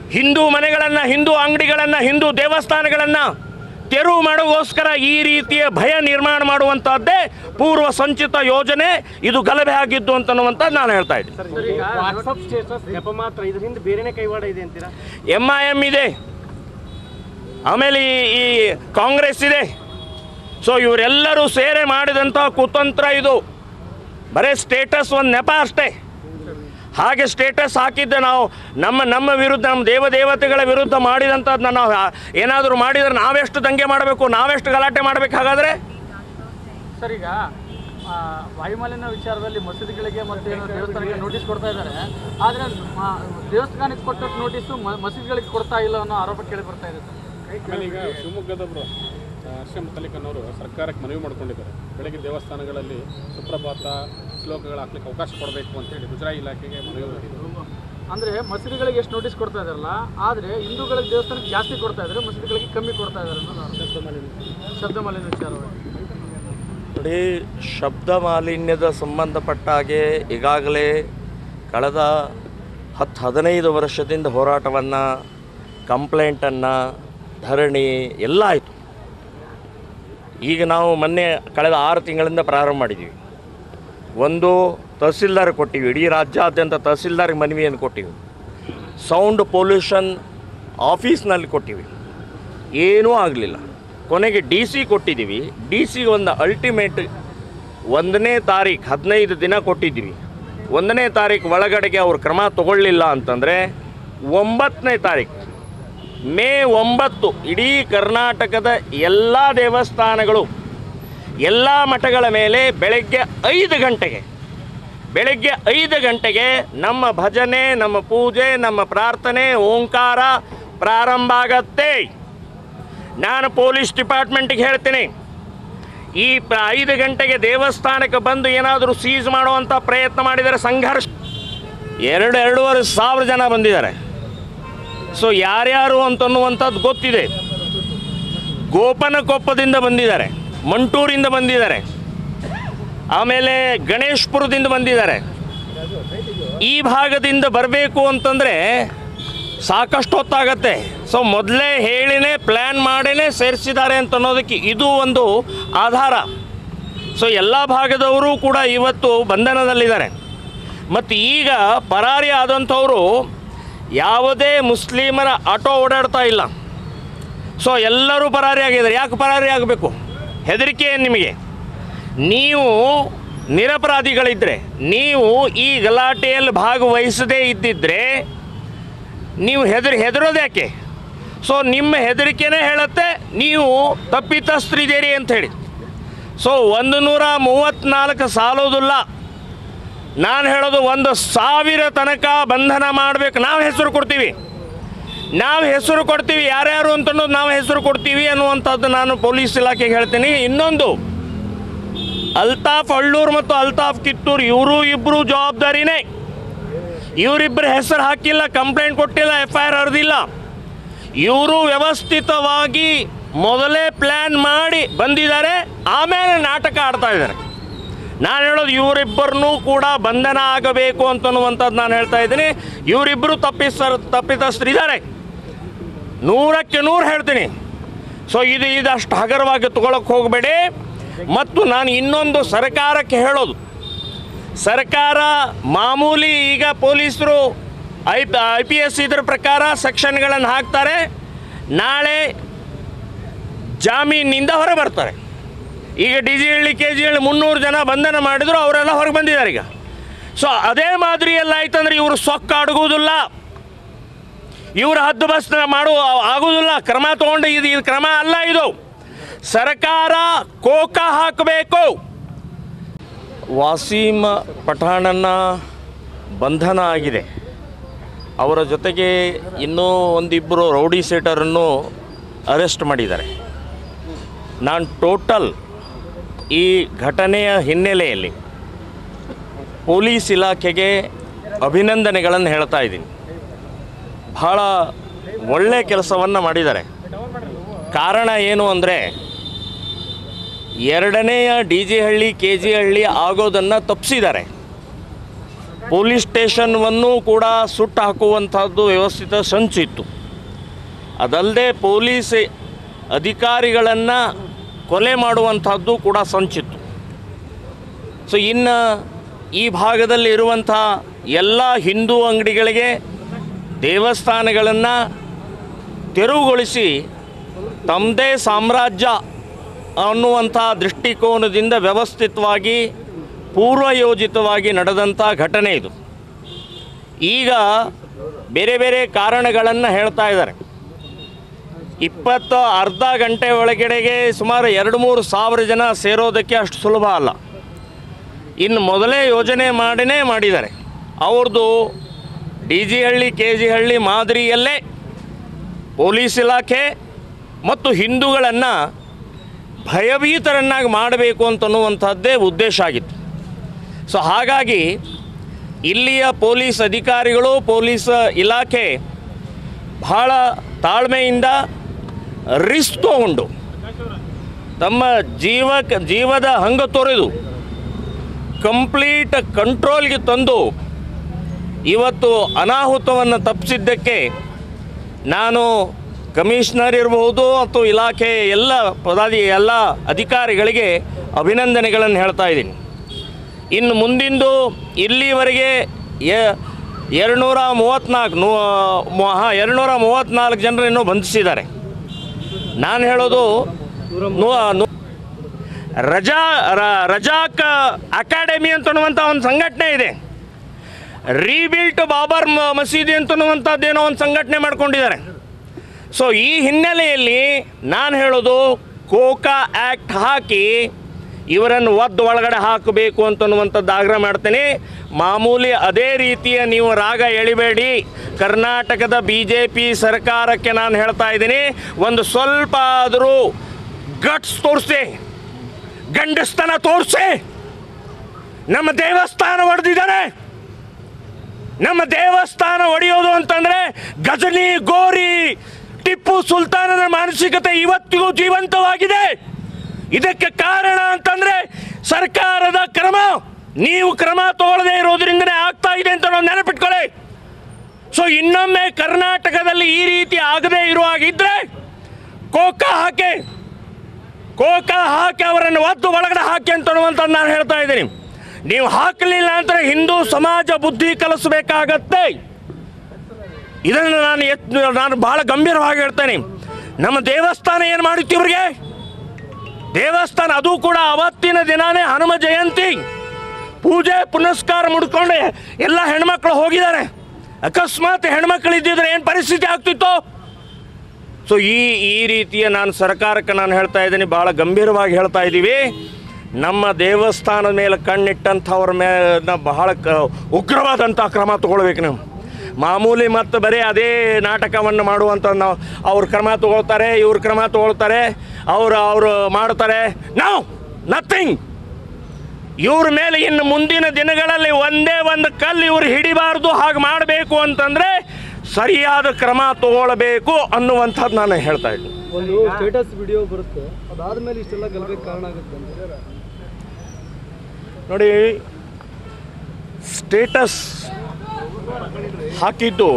ಹಿಂದೂ ಮನೆಗಳನ್ನು ಹಿಂದೂ ಅಂಗಡಿಗಳನ್ನು ಹಿಂದೂ ದೇವಸ್ಥಾನಗಳನ್ನು ತೆರವು ಮಾಡೋಗೋಸ್ಕರ ಈ ರೀತಿಯ ಭಯ ನಿರ್ಮಾಣ ಮಾಡುವಂಥದ್ದೇ ಪೂರ್ವ ಸಂಚಿತ ಯೋಜನೆ ಇದು ಗಲಭೆ ಆಗಿದ್ದು ಅಂತನ್ನುವಂಥ ನಾನು ಹೇಳ್ತಾ ಇದ್ದೀನಿ ಸರ್ ಈಗ ವಾಟ್ಸಪ್ ಸ್ಟೇಟಸ್ ನೆಪ ಮಾತ್ರ ಇದ್ರ ಹಿಂದೆ ಬೇರೆನೇ ಕೈವಾಡ ಇದೆ ಅಂತೀರಾ ಎಮ್ ಐ ಎಮ್ ಇದೆ ಆಮೇಲೆ ಈ ಈ ಕಾಂಗ್ರೆಸ್ ಇದೆ ಸೊ ಇವರೆಲ್ಲರೂ ಸೇರೆ ಮಾಡಿದಂಥ ಕುತಂತ್ರ ಇದು ಬರೀ ಸ್ಟೇಟಸ್ ಒಂದು ನೆಪ ಅಷ್ಟೇ ಹಾಗೆ ಸ್ಟೇಟಸ್ ಹಾಕಿದ್ದೆ ನಾವು ನಮ್ಮ ನಮ್ಮ ವಿರುದ್ಧ ನಮ್ಮ ದೇವದೇವತೆಗಳ ವಿರುದ್ಧ ಮಾಡಿದಂಥದ್ದನ್ನ ನಾವು ಏನಾದರೂ ಮಾಡಿದರೆ ನಾವೆಷ್ಟು ದಂಗೆ ಮಾಡಬೇಕು ನಾವೆಷ್ಟು ಗಲಾಟೆ ಮಾಡಬೇಕು ಹಾಗಾದರೆ ಸರ್ ಈಗ ಆ, ವಾಯುಮಾಲಿನ್ಯ ವಿಚಾರದಲ್ಲಿ ಮಸೀದಿಗಳಿಗೆ ಮತ್ತು ಏನು ದೇವಸ್ಥಾನಕ್ಕೆ ನೋಟಿಸ್ ಕೊಡ್ತಾ ಇದ್ದಾರೆ ಆದರೆ ದೇವಸ್ಥಾನಕ್ಕೆ ಕೊಟ್ಟ ನೋಟಿಸು ಮಸೀದಿಗಳಿಗೆ ಕೊಡ್ತಾ ಇಲ್ಲ ಅನ್ನೋ ಆರೋಪ ಕೇಳಿ ಬರ್ತಾ ಇದೆ ಸರ್ ಆಮೇಲೆ ಈಗ ಶಿವಮೊಗ್ಗದವರು ಹರ್ಷ ಮುತ್ತಲಿಕನ್ನವರು ಸರ್ಕಾರಕ್ಕೆ ಮನವಿ ಮಾಡ್ಕೊಂಡಿದ್ದಾರೆ ಬೆಳಗ್ಗೆ ದೇವಸ್ಥಾನಗಳಲ್ಲಿ ಸುಪ್ರಭಾತ ಶ್ಲೋಕಗಳು ಹಾಕ್ಲಿಕ್ಕೆ ಅವಕಾಶ ಕೊಡಬೇಕು ಅಂತೇಳಿ ಮುಜರಾಯಿ ಇಲಾಖೆಗೆ ಮನವಿ ಮಾಡಿದರು ಅಂದರೆ ಮಸೀದಿಗಳಿಗೆ ಎಷ್ಟು ನೋಟಿಸ್ ಕೊಡ್ತಾ ಇದಾರಲ್ಲ ಆದರೆ ಹಿಂದೂಗಳಿಗೆ ದೇವಸ್ಥಾನಕ್ಕೆ ಜಾಸ್ತಿ ಕೊಡ್ತಾ ಇದ್ದಾರೆ ಮಸೀದಿಗಳಿಗೆ ಕಮ್ಮಿ ಕೊಡ್ತಾ ಇದ್ದಾರೆ ಅನ್ನೋದು ಆರೋಪ. ಶಬ್ದ ಮಾಲಿನ್ಯ ವಿಚಾರವಾಗಿ ನೋಡಿ ಶಬ್ದ ಮಾಲಿನ್ಯದ ಸಂಬಂಧಪಟ್ಟ ಹಾಗೆ ಈಗಾಗಲೇ ಕಳೆದ ಹತ್ತು ಹದಿನೈದು ವರ್ಷದಿಂದ ಹೋರಾಟವನ್ನು ಕಂಪ್ಲೇಂಟನ್ನು ಧರಣಿ ಎಲ್ಲ ಆಯಿತು ಈಗ ನಾವು ಮೊನ್ನೆ ಕಳೆದ ಆರು ತಿಂಗಳಿಂದ ಪ್ರಾರಂಭ ಮಾಡಿದ್ದೀವಿ ಒಂದು ತಹಸೀಲ್ದಾರ್ ಕೊಟ್ಟಿವಿ ಇಡೀ ರಾಜ್ಯಾದ್ಯಂತ ತಹಸೀಲ್ದಾರ್ಗೆ ಮನವಿಯನ್ನು ಕೊಟ್ಟಿವಿ ಸೌಂಡ್ ಪೊಲ್ಯೂಷನ್ ಆಫೀಸ್ನಲ್ಲಿ ಕೊಟ್ಟಿವಿ ಏನೂ ಆಗಲಿಲ್ಲ ಕೊನೆಗೆ ಡಿ ಸಿ ಕೊಟ್ಟಿದ್ದೀವಿ ಡಿ ಸಿಗೆ ಒಂದು ಅಲ್ಟಿಮೇಟ್ ಒಂದನೇ ತಾರೀಕು ಹದಿನೈದು ದಿನ ಕೊಟ್ಟಿದ್ದೀವಿ ಒಂದನೇ ತಾರೀಕು ಒಳಗಡೆಗೆ ಅವ್ರು ಕ್ರಮ ತಗೊಳ್ಳಿಲ್ಲ ಅಂತಂದರೆ ಒಂಬತ್ತನೇ ತಾರೀಕು ಮೇ ಒಂಬತ್ತು ಇಡೀ ಕರ್ನಾಟಕದ ಎಲ್ಲ ದೇವಸ್ಥಾನಗಳು ಎಲ್ಲ ಮಠಗಳ ಮೇಲೆ ಬೆಳಗ್ಗೆ ಐದು ಗಂಟೆಗೆ ಬೆಳಗ್ಗೆ ಐದು ಗಂಟೆಗೆ ನಮ್ಮ ಭಜನೆ ನಮ್ಮ ಪೂಜೆ ನಮ್ಮ ಪ್ರಾರ್ಥನೆ ಓಂಕಾರ ಪ್ರಾರಂಭ ಆಗತ್ತೆ ನಾನು ಪೊಲೀಸ್ ಡಿಪಾರ್ಟ್ಮೆಂಟಿಗೆ ಹೇಳ್ತೀನಿ ಈ ಪ್ರ ಐದು ಗಂಟೆಗೆ ದೇವಸ್ಥಾನಕ್ಕೆ ಬಂದು ಏನಾದರೂ ಸೀಸ್ ಮಾಡುವಂಥ ಪ್ರಯತ್ನ ಮಾಡಿದರೆ ಸಂಘರ್ಷ ಎರಡು ಎರಡೂವರೆ ಸಾವಿರ ಜನ ಬಂದಿದ್ದಾರೆ ಸೊ ಯಾರ್ಯಾರು ಅಂತನ್ನುವಂಥದ್ದು ಗೊತ್ತಿದೆ ಗೋಪನಕೊಪ್ಪದಿಂದ ಬಂದಿದ್ದಾರೆ ಮಂಟೂರಿಂದ ಬಂದಿದ್ದಾರೆ ಆಮೇಲೆ ಗಣೇಶ್ಪುರದಿಂದ ಬಂದಿದ್ದಾರೆ ಈ ಭಾಗದಿಂದ ಬರಬೇಕು ಅಂತಂದರೆ ಸಾಕಷ್ಟು ಹೊತ್ತಾಗತ್ತೆ ಸೊ ಮೊದಲೇ ಹೇಳಿನೇ ಪ್ಲ್ಯಾನ್ ಮಾಡಿನೇ ಸೇರಿಸಿದ್ದಾರೆ ಅಂತ ಅನ್ನೋದಕ್ಕೆ ಇದು ಒಂದು ಆಧಾರ ಸೊ ಎಲ್ಲ ಭಾಗದವರು ಕೂಡ ಇವತ್ತು ಬಂಧನದಲ್ಲಿದ್ದಾರೆ ಮತ್ತು ಈಗ ಪರಾರಿ ಆದಂಥವರು ಯಾವುದೇ ಮುಸ್ಲಿಮರ ಆಟೋ ಓಡಾಡ್ತಾ ಇಲ್ಲ ಸೊ ಎಲ್ಲರೂ ಪರಾರಿ ಆಗಿದ್ದಾರೆ ಯಾಕೆ ಪರಾರಿ ಆಗಬೇಕು ಹೆದರಿಕೆ ಏನು ನಿಮಗೆ ನೀವು ನಿರಪರಾಧಿಗಳಿದ್ದರೆ ನೀವು ಈ ಗಲಾಟೆಯಲ್ಲಿ ಭಾಗವಹಿಸದೇ ಇದ್ದಿದ್ದರೆ ನೀವು ಹೆದರಿ ಹೆದರೋದು ಯಾಕೆ ಸೊ ನಿಮ್ಮ ಹೆದರಿಕೆನೇ ಹೇಳುತ್ತೆ ನೀವು ತಪ್ಪಿತಸ್ಥರಿದ್ದೀರಿ ಅಂತ ಹೇಳಿ ಸೊ ಒಂದು ನೂರ ಮೂವತ್ತ್ನಾಲ್ಕು ಸಾಲೋದಿಲ್ಲ ನಾನು ಹೇಳೋದು ಒಂದು ಸಾವಿರ ತನಕ ಬಂಧನ ಮಾಡಬೇಕು ನಾವು ಹೆಸರು ಕೊಡ್ತೀವಿ ನಾವು ಹೆಸರು ಕೊಡ್ತೀವಿ ಯಾರ್ಯಾರು ಅಂತ ಅನ್ನೋದು ನಾವು ಹೆಸರು ಕೊಡ್ತೀವಿ ಅನ್ನುವಂಥದ್ದು ನಾನು ಪೊಲೀಸ್ ಇಲಾಖೆಗೆ ಹೇಳ್ತೀನಿ ಇನ್ನೊಂದು ಅಲ್ತಾಫ್ ಅಳ್ಳೂರು ಮತ್ತು ಅಲ್ತಾಫ್ ಕಿತ್ತೂರು ಇವರು ಇಬ್ಬರು ಜವಾಬ್ದಾರಿನೇ ಇವರಿಬ್ಬರ ಹೆಸರು ಹಾಕಿಲ್ಲ ಕಂಪ್ಲೇಂಟ್ ಕೊಟ್ಟಿಲ್ಲ ಎಫ್ ಐ ಆರ್ ಹರಿದಿಲ್ಲ ಇವರು ವ್ಯವಸ್ಥಿತವಾಗಿ ಮೊದಲೇ ಪ್ಲ್ಯಾನ್ ಮಾಡಿ ಬಂದಿದ್ದಾರೆ ಆಮೇಲೆ ನಾಟಕ ಆಡ್ತಾ ಇದ್ದಾರೆ ನಾನು ಹೇಳೋದು ಇವರಿಬ್ಬರನ್ನೂ ಕೂಡ ಬಂಧನ ಆಗಬೇಕು ಅಂತನ್ನುವಂಥದ್ದು ನಾನು ಹೇಳ್ತಾ ಇದ್ದೀನಿ ಇವರಿಬ್ಬರು ತಪ್ಪಿಸ್ತಾರ ತಪ್ಪಿತಸ್ಥರಿದ್ದಾರೆ ನೂರಕ್ಕೆ ನೂರು ಹೇಳ್ತೀನಿ ಸೊ ಇದು ಇದಷ್ಟು ಹಗರವಾಗಿ ತಗೊಳಕ್ಕೆ ಹೋಗಬೇಡಿ ಮತ್ತು ನಾನು ಇನ್ನೊಂದು ಸರ್ಕಾರಕ್ಕೆ ಹೇಳೋದು ಸರ್ಕಾರ ಮಾಮೂಲಿ ಈಗ ಪೊಲೀಸರು ಐ ಐ ಪಿ ಎಸ್ ಇದ್ರ ಪ್ರಕಾರ ಸೆಕ್ಷನ್ಗಳನ್ನು ಹಾಕ್ತಾರೆ ನಾಳೆ ಜಾಮೀನಿಂದ ಹೊರ ಬರ್ತಾರೆ ಈಗ D G Halli K G Halli ಮುನ್ನೂರು ಜನ ಬಂಧನ ಮಾಡಿದ್ರು ಅವರೆಲ್ಲ ಹೊರಗೆ ಬಂದಿದ್ದಾರೆ ಈಗ ಸೊ ಅದೇ ಮಾದರಿಯಲ್ಲಿ ಆಯ್ತಂದ್ರೆ ಇವರು ಸೊಕ್ಕ ಅಡಗುವುದಿಲ್ಲ ಇವರು ಹದ್ದು ಬಸ್ ಮಾಡು ಆಗುವುದಿಲ್ಲ ಕ್ರಮ ತಗೊಂಡು ಇದು ಇದು ಕ್ರಮ ಅಲ್ಲ ಇದು ಸರ್ಕಾರ ಕೋಕ ಹಾಕಬೇಕು ವಾಸೀಮ್ ಪಠಾಣನ್ನ ಬಂಧನ ಆಗಿದೆ ಅವರ ಜೊತೆಗೆ ಇನ್ನೂ ಒಂದಿಬ್ಬರು ರೌಡಿ ಸೀಟರನ್ನು ಅರೆಸ್ಟ್ ಮಾಡಿದ್ದಾರೆ ನಾನು ಟೋಟಲ್ ಈ ಘಟನೆಯ ಹಿನ್ನೆಲೆಯಲ್ಲಿ ಪೊಲೀಸ್ ಇಲಾಖೆಗೆ ಅಭಿನಂದನೆಗಳನ್ನು ಹೇಳ್ತಾ ಇದ್ದೀನಿ ಬಹಳ ಒಳ್ಳೆಯ ಕೆಲಸವನ್ನು ಮಾಡಿದ್ದಾರೆ ಕಾರಣ ಏನು ಅಂದರೆ ಎರಡನೆಯ D G Halli K G Halli ಆಗೋದನ್ನು ತಪ್ಪಿಸಿದ್ದಾರೆ ಪೊಲೀಸ್ ಸ್ಟೇಷನ್ವನ್ನು ಕೂಡ ಸುಟ್ಟು ಹಾಕುವಂಥದ್ದು ವ್ಯವಸ್ಥಿತ ಸಂಚಿತ್ತು ಅದಲ್ಲದೆ ಪೊಲೀಸ್ ಅಧಿಕಾರಿಗಳನ್ನು ಕೊಲೆ ಮಾಡುವಂಥದ್ದು ಕೂಡ ಸಂಚಿತ್ತು ಸೊ ಇನ್ನು ಈ ಭಾಗದಲ್ಲಿ ಇರುವಂಥ ಎಲ್ಲ ಹಿಂದೂ ಅಂಗಡಿಗಳಿಗೆ ದೇವಸ್ಥಾನಗಳನ್ನು ತೆರವುಗೊಳಿಸಿ ತಮ್ಮದೇ ಸಾಮ್ರಾಜ್ಯ ಅನ್ನುವಂಥ ದೃಷ್ಟಿಕೋನದಿಂದ ವ್ಯವಸ್ಥಿತವಾಗಿ ಪೂರ್ವಯೋಜಿತವಾಗಿ ನಡೆದಂಥ ಘಟನೆ ಇದು ಈಗ ಬೇರೆ ಬೇರೆ ಕಾರಣಗಳನ್ನು ಹೇಳ್ತಾ ಇದ್ದಾರೆ ಇಪ್ಪತ್ತು ಅರ್ಧ ಗಂಟೆ ಒಳಗಡೆಗೆ ಸುಮಾರು ಎರಡು ಮೂರು ಸಾವಿರ ಜನ ಸೇರೋದಕ್ಕೆ ಅಷ್ಟು ಸುಲಭ ಅಲ್ಲ ಇನ್ನು ಮೊದಲೇ ಯೋಜನೆ ಮಾಡಿನೇ ಮಾಡಿದ್ದಾರೆ ಅವ್ರದ್ದು D G Halli K G Halli ಮಾದರಿಯಲ್ಲೇ ಪೊಲೀಸ್ ಇಲಾಖೆ ಮತ್ತು ಹಿಂದೂಗಳನ್ನು ಭಯಭೀತರನ್ನಾಗಿ ಮಾಡಬೇಕು ಅಂತನ್ನುವಂಥದ್ದೇ ಉದ್ದೇಶ ಆಗಿತ್ತು ಸೊ ಹಾಗಾಗಿ ಇಲ್ಲಿಯ ಪೊಲೀಸ್ ಅಧಿಕಾರಿಗಳು ಪೊಲೀಸ್ ಇಲಾಖೆ ಬಹಳ ತಾಳ್ಮೆಯಿಂದ ರಿಸ್ಕ್ ತಗೊಂಡು ತಮ್ಮ ಜೀವಕ್ಕೆ ಜೀವದ ಹಂಗ ತೊರೆದು ಕಂಪ್ಲೀಟ್ ಕಂಟ್ರೋಲ್ಗೆ ತಂದು ಇವತ್ತು ಅನಾಹುತವನ್ನು ತಪ್ಪಿಸಿದ್ದಕ್ಕೆ ನಾನು ಕಮಿಷನರ್ ಇರಬಹುದು ಅಥವಾ ಇಲಾಖೆ ಎಲ್ಲ ಪದಾಧಿ ಎಲ್ಲ ಅಧಿಕಾರಿಗಳಿಗೆ ಅಭಿನಂದನೆಗಳನ್ನು ಹೇಳ್ತಾ ಇದ್ದೀನಿ ಇನ್ನು ಮುಂದಿಂದು ಇಲ್ಲಿವರೆಗೆ ಎ- ಎರಡುನೂರ ಮೂವತ್ತ್ನಾಲ್ಕು ನೂ ಮು- ಹಾಂ ಎರಡುನೂರ ಮೂವತ್ತ್ನಾಲ್ಕು ಜನರನ್ನು ಬಂಧಿಸಿದ್ದಾರೆ ನಾನು ಹೇಳೋದು ನೂ- ನೂ- ರಜಾ ರ- ರಜಾಕ್ ಅಕಾಡೆಮಿ ಅಂತನ್ನುವಂಥ ಒಂದು ಸಂಘಟನೆ ಇದೆ ರೀಬಿಲ್ಟ್ ಬಾಬರ್ ಮ- ಮಸೀದಿ ಅಂತನ್ನುವಂಥದ್ದೇನೋ ಒಂದು ಸಂಘಟನೆ ಮಾಡ್ಕೊಂಡಿದ್ದಾರೆ ಸೊ ಈ ಹಿನ್ನೆಲೆಯಲ್ಲಿ ನಾನು ಹೇಳೋದು ಕೋಕಾ ಆ್ಯಕ್ಟ್ ಹಾಕಿ ಇವರನ್ನು ಒದ್ದು ಒಳಗಡೆ ಹಾಕಬೇಕು ಅಂತನ್ನುವಂಥದ್ದು ಆಗ್ರಹ ಮಾಡ್ತೀನಿ ಮಾಮೂಲಿ ಅದೇ ರೀತಿಯ ನೀವು ರಾಗ ಎಳಿಬೇಡಿ ಕರ್ನಾಟಕದ ಬಿ ಜೆ ಪಿ ಸರ್ಕಾರಕ್ಕೆ ನಾನು ಹೇಳ್ತಾ ಇದ್ದೀನಿ ಒಂದು ಸ್ವಲ್ಪ ಆದರೂ ಗಟ್ಸ್ ತೋರಿಸಿ ಗಂಡಸ್ತನ ತೋರಿಸಿ ನಮ್ಮ ದೇವಸ್ಥಾನ ಹೊಡೆದಿದ್ದಾರೆ ನಮ್ಮ ದೇವಸ್ಥಾನ ಒಡೆಯೋದು ಅಂತಂದ್ರೆ ಗಜನಿ ಗೋರಿ ಟಿಪ್ಪು ಸುಲ್ತಾನನ ಮಾನಸಿಕತೆ ಇವತ್ತಿಗೂ ಜೀವಂತವಾಗಿದೆ ಇದಕ್ಕೆ ಕಾರಣ ಅಂತಂದ್ರೆ ಸರ್ಕಾರದ ಕ್ರಮ ನೀವು ಕ್ರಮ ತಗೊಳ್ಳದೆ ಇರೋದ್ರಿಂದನೇ ಆಗ್ತಾ ಇದೆ ಅಂತ ನಾವು ನೆನಪಿಟ್ಕೊಳ್ಳಿ ಸೊ ಇನ್ನೊಮ್ಮೆ ಕರ್ನಾಟಕದಲ್ಲಿ ಈ ರೀತಿ ಆಗದೇ ಇರುವಾಗಿದ್ರೆ ಕೋಕಾ ಹಾಕಿ ಕೋಕಾ ಹಾಕಿ ಅವರನ್ನು ಒದ್ದು ಒಳಗಡೆ ಹಾಕಿ ಅಂತ ಅನ್ನುವಂಥದ್ದು ನಾನು ಹೇಳ್ತಾ ಇದ್ದೀನಿ ನೀವು ಹಾಕಲಿಲ್ಲ ಅಂದರೆ ಹಿಂದೂ ಸಮಾಜ ಬುದ್ಧಿ ಕಲಿಸಬೇಕಾಗತ್ತೆ ಇದನ್ನು ನಾನು ಎತ್ ನಾನು ಬಹಳ ಗಂಭೀರವಾಗಿ ಹೇಳ್ತೇನೆ ನಮ್ಮ ದೇವಸ್ಥಾನ ಏನು ಮಾಡಿತ್ತು ಇವ್ರಿಗೆ ದೇವಸ್ಥಾನ ಅದು ಕೂಡ ಅವತ್ತಿನ ದಿನಾನೇ ಹನುಮ ಜಯಂತಿ ಪೂಜೆ ಪುನಸ್ಕಾರ ಮುಡ್ಕೊಂಡು ಎಲ್ಲ ಹೆಣ್ಮಕ್ಳು ಹೋಗಿದ್ದಾರೆ ಅಕಸ್ಮಾತ್ ಹೆಣ್ಮಕ್ಳು ಇದ್ದಿದ್ರೆ ಏನು ಪರಿಸ್ಥಿತಿ ಆಗ್ತಿತ್ತು ಸೊ ಈ ಈ ರೀತಿಯ ನಾನು ಸರ್ಕಾರಕ್ಕೆ ನಾನು ಹೇಳ್ತಾ ಇದ್ದೀನಿ ಭಾಳ ಗಂಭೀರವಾಗಿ ಹೇಳ್ತಾ ಇದ್ದೀವಿ ನಮ್ಮ ದೇವಸ್ಥಾನದ ಮೇಲೆ ಕಣ್ಣಿಟ್ಟಂಥವ್ರ ಮೇಲೆ ಬಹಳ ಕ ಉಗ್ರವಾದಂಥ ಕ್ರಮ ತಗೊಳ್ಬೇಕು ನಾವು ಮಾಮೂಲಿ ಮತ್ತು ಬರೀ ಅದೇ ನಾಟಕವನ್ನು ಮಾಡುವಂಥ ನಾವು ಅವ್ರ ಕ್ರಮ ತಗೊಳ್ತಾರೆ ಇವ್ರ ಕ್ರಮ ತಗೊಳ್ತಾರೆ ಅವರು ಅವರು ಮಾಡ್ತಾರೆ ನಾವು ನಥಿಂಗ್ ಇವ್ರ ಮೇಲೆ ಇನ್ನು ಮುಂದಿನ ದಿನಗಳಲ್ಲಿ ಒಂದೇ ಒಂದು ಕಲ್ಲು ಇವ್ರು ಹಿಡಿಬಾರ್ದು ಹಾಗೆ ಮಾಡಬೇಕು ಅಂತಂದರೆ ಸರಿಯಾದ ಕ್ರಮ ತಗೊಳ್ಬೇಕು ಅನ್ನುವಂಥದ್ದು ನಾನು ಹೇಳ್ತಾ ಇದ್ದೀನಿ ಒಂದು ಸ್ಟೇಟಸ್ ವಿಡಿಯೋ ಬರುತ್ತೆ ಅದಾದ್ಮೇಲೆ ಇಷ್ಟೆಲ್ಲ ಗಲ್ಬೇಕು ಕಾರಣ ಆಗುತ್ತೆ ಅಂತ ನೋಡಿ ಸ್ಟೇಟಸ್ ಹಾಕಿದ್ದು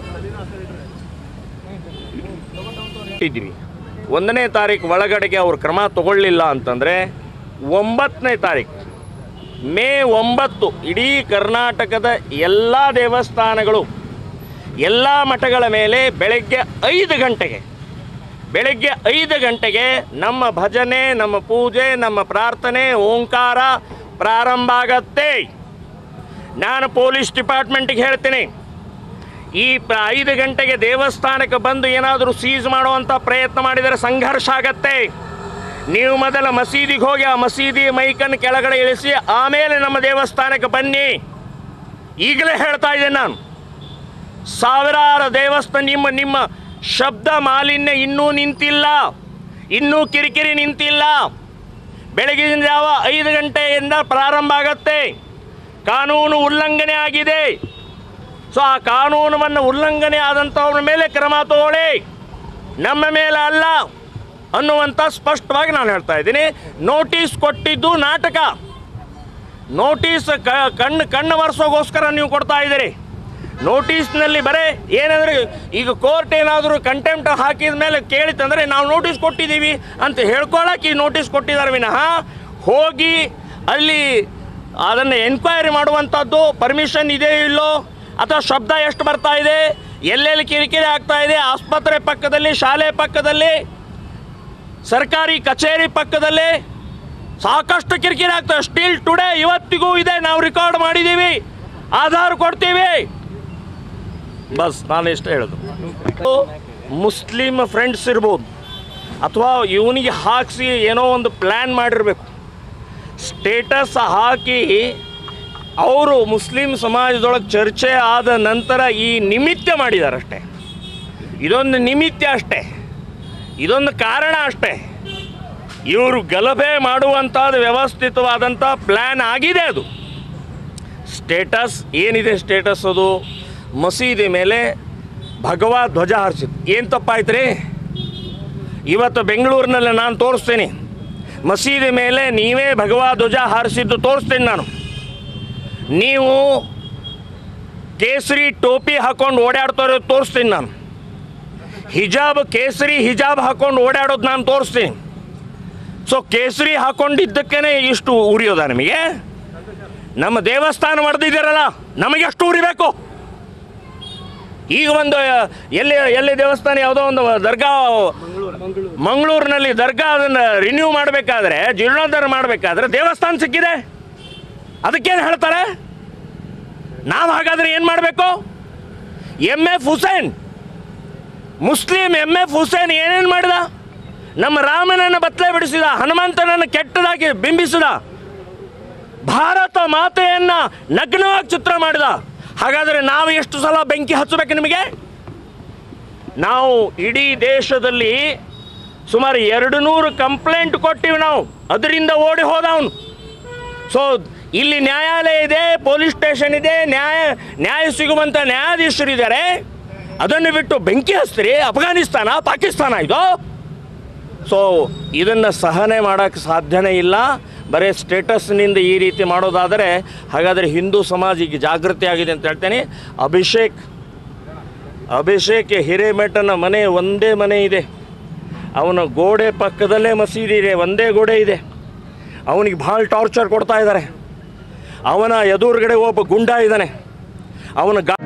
ಇದ್ವಿ ಒಂದನೇ ತಾರೀಕು ಒಳಗಡೆಗೆ ಅವ್ರು ಕ್ರಮ ತಗೊಳ್ಳಿಲ್ಲ ಅಂತಂದರೆ ಒಂಬತ್ತನೇ ತಾರೀಕು ಮೇ ಒಂಬತ್ತು ಇಡೀ ಕರ್ನಾಟಕದ ಎಲ್ಲ ದೇವಸ್ಥಾನಗಳು ಎಲ್ಲ ಮಠಗಳ ಮೇಲೆ ಬೆಳಗ್ಗೆ ಐದು ಗಂಟೆಗೆ ಬೆಳಗ್ಗೆ ಐದು ಗಂಟೆಗೆ ನಮ್ಮ ಭಜನೆ ನಮ್ಮ ಪೂಜೆ ನಮ್ಮ ಪ್ರಾರ್ಥನೆ ಓಂಕಾರ ಪ್ರಾರಂಭ ಆಗತ್ತೆ ನಾನು ಪೊಲೀಸ್ ಡಿಪಾರ್ಟ್ಮೆಂಟಿಗೆ ಹೇಳ್ತೀನಿ ಈ ಪ ಐದು ಗಂಟೆಗೆ ದೇವಸ್ಥಾನಕ್ಕೆ ಬಂದು ಏನಾದರೂ ಸೀಸ್ ಮಾಡುವಂಥ ಪ್ರಯತ್ನ ಮಾಡಿದರೆ ಸಂಘರ್ಷ ಆಗತ್ತೆ ನೀವು ಮೊದಲ ಮಸೀದಿಗೆ ಹೋಗಿ ಆ ಮಸೀದಿ ಮೈಕನ್ನು ಕೆಳಗಡೆ ಇಳಿಸಿ ಆಮೇಲೆ ನಮ್ಮ ದೇವಸ್ಥಾನಕ್ಕೆ ಬನ್ನಿ ಈಗಲೇ ಹೇಳ್ತಾ ಇದ್ದೇನೆ ನಾನು ಸಾವಿರಾರು ದೇವಸ್ಥಾನ ನಿಮ್ಮ ನಿಮ್ಮ ಶಬ್ದ ಮಾಲಿನ್ಯ ಇನ್ನೂ ನಿಂತಿಲ್ಲ ಇನ್ನೂ ಕಿರಿಕಿರಿ ನಿಂತಿಲ್ಲ ಬೆಳಗಿನ ಜಾವ ಐದು ಗಂಟೆಯಿಂದ ಪ್ರಾರಂಭ ಆಗತ್ತೆ ಕಾನೂನು ಉಲ್ಲಂಘನೆ ಆಗಿದೆ ಸೊ ಆ ಕಾನೂನವನ್ನು ಉಲ್ಲಂಘನೆ ಆದಂಥವ್ರ ಮೇಲೆ ಕ್ರಮ ತಗೊಳ್ಳಿ ನಮ್ಮ ಮೇಲೆ ಅಲ್ಲ ಅನ್ನುವಂಥ ಸ್ಪಷ್ಟವಾಗಿ ನಾನು ಹೇಳ್ತಾ ಇದ್ದೀನಿ ನೋಟಿಸ್ ಕೊಟ್ಟಿದ್ದು ನಾಟಕ ನೋಟಿಸ್ ಕ ಕಣ್ಣು ಕಣ್ಣು ಒರೆಸೋಗೋಸ್ಕರ ನೀವು ಕೊಡ್ತಾ ಇದ್ದೀರಿ ನೋಟಿಸ್ನಲ್ಲಿ ಬರೇ ಏನಂದರೆ ಈಗ ಕೋರ್ಟ್ ಏನಾದರೂ ಕಂಟೆಂಪ್ಟ್ ಹಾಕಿದ ಮೇಲೆ ಕೇಳಿತಂದರೆ ನಾವು ನೋಟಿಸ್ ಕೊಟ್ಟಿದ್ದೀವಿ ಅಂತ ಹೇಳ್ಕೊಳಕ್ಕೆ ಈ ನೋಟಿಸ್ ಕೊಟ್ಟಿದ್ದಾರೆ ವಿನಃ ಹೋಗಿ ಅಲ್ಲಿ ಅದನ್ನು ಎನ್ಕ್ವೈರಿ ಮಾಡುವಂಥದ್ದು ಪರ್ಮಿಷನ್ ಇದೆ ಇಲ್ಲೋ ಅಥವಾ ಶಬ್ದ ಎಷ್ಟು ಬರ್ತಾ ಇದೆ ಎಲ್ಲೆಲ್ಲಿ ಕಿರಿಕಿರಿ ಆಗ್ತಾ ಇದೆ ಆಸ್ಪತ್ರೆ ಪಕ್ಕದಲ್ಲಿ ಶಾಲೆ ಪಕ್ಕದಲ್ಲಿ ಸರ್ಕಾರಿ ಕಚೇರಿ ಪಕ್ಕದಲ್ಲಿ ಸಾಕಷ್ಟು ಕಿರಿಕಿರಿ ಆಗ್ತದೆ ಸ್ಟಿಲ್ ಟುಡೇ ಇವತ್ತಿಗೂ ಇದೆ ನಾವು ರೆಕಾರ್ಡ್ ಮಾಡಿದ್ದೀವಿ ಆಧಾರ್ ಕೊಡ್ತೀವಿ ಬಸ್ ನಾನು ಇಷ್ಟ ಹೇಳೋದು ಮುಸ್ಲಿಂ ಫ್ರೆಂಡ್ಸ್ ಇರ್ಬೋದು ಅಥವಾ ಇವನಿಗೆ ಹಾಕಿಸಿ ಏನೋ ಒಂದು ಪ್ಲ್ಯಾನ್ ಮಾಡಿರಬೇಕು ಸ್ಟೇಟಸ್ ಹಾಕಿ ಅವರು ಮುಸ್ಲಿಂ ಸಮಾಜದೊಳಗೆ ಚರ್ಚೆ ಆದ ನಂತರ ಈ ನಿಮಿತ್ತ ಮಾಡಿದ್ದಾರೆ ಅಷ್ಟೇ ಇದೊಂದು ನಿಮಿತ್ತ ಅಷ್ಟೇ ಇದೊಂದು ಕಾರಣ ಅಷ್ಟೇ ಇವರು ಗಲಭೆ ಮಾಡುವಂಥದ್ದು ವ್ಯವಸ್ಥಿತವಾದಂಥ ಪ್ಲ್ಯಾನ್ ಆಗಿದೆ ಅದು ಸ್ಟೇಟಸ್ ಏನಿದೆ ಸ್ಟೇಟಸ್ ಅದು ಮಸೀದಿ ಮೇಲೆ ಭಗವಾ ಧ್ವಜ ಹಾರಿಸಿದ್ದು ಏನು ತಪ್ಪಾಯ್ತು ರೀ ಇವತ್ತು ಬೆಂಗಳೂರಿನಲ್ಲಿ ನಾನು ತೋರಿಸ್ತೀನಿ ಮಸೀದಿ ಮೇಲೆ ನೀವೇ ಭಗವಾ ಧ್ವಜ ಹಾರಿಸಿದ್ದು ತೋರಿಸ್ತೀನಿ ನಾನು ನೀವು ಕೇಸರಿ ಟೋಪಿ ಹಾಕೊಂಡು ಓಡಾಡ್ತಾ ಇರೋದು ತೋರಿಸ್ತೀನಿ ನಾನು ಹಿಜಾಬ್ ಕೇಸರಿ ಹಿಜಾಬ್ ಹಾಕೊಂಡು ಓಡಾಡೋದು ನಾನು ತೋರಿಸ್ತೀನಿ ಸೊ ಕೇಸರಿ ಹಾಕೊಂಡಿದ್ದಕ್ಕೇ ಇಷ್ಟು ಉರಿಯೋದ ನಿಮಗೆ ನಮ್ಮ ದೇವಸ್ಥಾನ ಹೊಡೆದಿದ್ದೀರಲ್ಲ ನಮಗೆ ಎಷ್ಟು ಉರಿಬೇಕು ಈಗ ಒಂದು ಎಲ್ಲಿ ಎಲ್ಲಿ ದೇವಸ್ಥಾನ ಯಾವುದೋ ಒಂದು ದರ್ಗಾ ಮಂಗಳೂರಿನಲ್ಲಿ ದರ್ಗಾ ಅದನ್ನು ರಿನ್ಯೂ ಮಾಡಬೇಕಾದ್ರೆ ಜೀರ್ಣೋದ್ಧಾರ ಮಾಡಬೇಕಾದ್ರೆ ದೇವಸ್ಥಾನ ಸಿಕ್ಕಿದೆ ಅದಕ್ಕೇನು ಹೇಳ್ತಾರೆ ನಾವು ಹಾಗಾದ್ರೆ ಏನು ಮಾಡಬೇಕು M F Hussain Muslim M F Hussain ಏನೇನು ಮಾಡಿದ ನಮ್ಮ ರಾಮನನ್ನು ಬತ್ತಲೆ ಬಿಡಿಸಿದ ಹನುಮಂತನನ್ನು ಕೆಟ್ಟದಾಗಿ ಬಿಂಬಿಸಿದ ಭಾರತ ಮಾತೆಯನ್ನ ನಗ್ನವಾಗಿ ಚಿತ್ರ ಮಾಡಿದ ಹಾಗಾದರೆ ನಾವು ಎಷ್ಟು ಸಲ ಬೆಂಕಿ ಹಚ್ಚಬೇಕು ನಿಮಗೆ ನಾವು ಇಡೀ ದೇಶದಲ್ಲಿ ಸುಮಾರು ಎರಡು ನೂರು ಕಂಪ್ಲೇಂಟ್ ಕೊಟ್ಟಿವಿ ನಾವು ಅದರಿಂದ ಓಡಿ ಹೋದ ಅವನು ಸೊ ಇಲ್ಲಿ ನ್ಯಾಯಾಲಯ ಇದೆ ಪೊಲೀಸ್ ಸ್ಟೇಷನ್ ಇದೆ ನ್ಯಾಯ ನ್ಯಾಯ ಸಿಗುವಂಥ ನ್ಯಾಯಾಧೀಶರಿದ್ದಾರೆ ಅದನ್ನು ಬಿಟ್ಟು ಬೆಂಕಿ ಹಚ್ತೀರಿ ಅಫ್ಘಾನಿಸ್ತಾನ ಪಾಕಿಸ್ತಾನ ಇದು ಸೊ ಇದನ್ನು ಸಹನೆ ಮಾಡೋಕ್ಕೆ ಸಾಧ್ಯನೇ ಇಲ್ಲ ಬರೀ ಸ್ಟೇಟಸ್ನಿಂದ ಈ ರೀತಿ ಮಾಡೋದಾದರೆ ಹಾಗಾದರೆ ಹಿಂದೂ ಸಮಾಜ ಈಗ ಜಾಗೃತಿ ಆಗಿದೆ ಅಂತ ಹೇಳ್ತೇನೆ ಅಭಿಷೇಕ್ ಅಭಿಷೇಕ್ ಹಿರೇಮೆಟ್ಟನ ಮನೆ ಒಂದೇ ಮನೆ ಇದೆ ಅವನ ಗೋಡೆ ಪಕ್ಕದಲ್ಲೇ ಮಸೀದಿ ಇದೆ ಒಂದೇ ಗೋಡೆ ಇದೆ ಅವನಿಗೆ ಭಾಳ ಟಾರ್ಚರ್ ಕೊಡ್ತಾ ಇದ್ದಾರೆ ಅವನ ಎದುರುಗಡೆ ಒಬ್ಬ ಗುಂಡ ಇದ್ದಾನೆ ಅವನ ಗಾ